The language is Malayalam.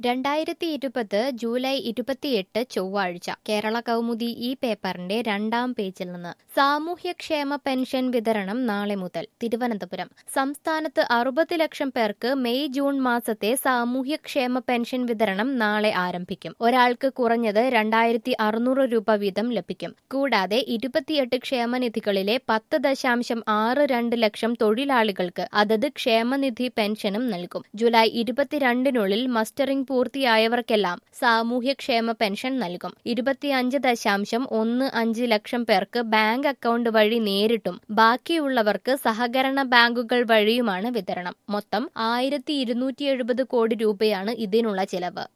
രണ്ടായിരത്തി ഇരുപത് ജൂലൈ ഇരുപത്തിയെട്ട് ചൊവ്വാഴ്ച കേരള കൗമുദി ഈ പേപ്പറിന്റെ രണ്ടാം പേജിൽ നിന്ന് സാമൂഹ്യക്ഷേമ പെൻഷൻ വിതരണം നാളെ മുതൽ തിരുവനന്തപുരം സംസ്ഥാനത്ത് അറുപത് ലക്ഷം പേർക്ക് മെയ് ജൂൺ മാസത്തെ സാമൂഹ്യക്ഷേമ പെൻഷൻ വിതരണം നാളെ ആരംഭിക്കും ഒരാൾക്ക് കുറഞ്ഞത് രണ്ടായിരത്തി അറുന്നൂറ് രൂപ വീതം ലഭിക്കും കൂടാതെ ഇരുപത്തിയെട്ട് ക്ഷേമനിധികളിലെ പത്ത് ദശാംശം ആറ് രണ്ട് ലക്ഷം തൊഴിലാളികൾക്ക് അതത് ക്ഷേമനിധി പെൻഷനും നൽകും ജൂലൈ ഇരുപത്തിരണ്ടിനുള്ളിൽ മസ്റ്ററിംഗ് പൂർത്തിയായവർക്കെല്ലാം സാമൂഹ്യക്ഷേമ പെൻഷൻ നൽകും ഇരുപത്തിയഞ്ച് ദശാംശം ഒന്ന് അഞ്ച് ലക്ഷം പേർക്ക് ബാങ്ക് അക്കൗണ്ട് വഴി നേരിട്ടും ബാക്കിയുള്ളവർക്ക് സഹകരണ ബാങ്കുകൾ വഴിയുമാണ് വിതരണം മൊത്തം ആയിരത്തി ഇരുന്നൂറ്റി എഴുപത് കോടി രൂപയാണ് ഇതിനുള്ള ചിലവ്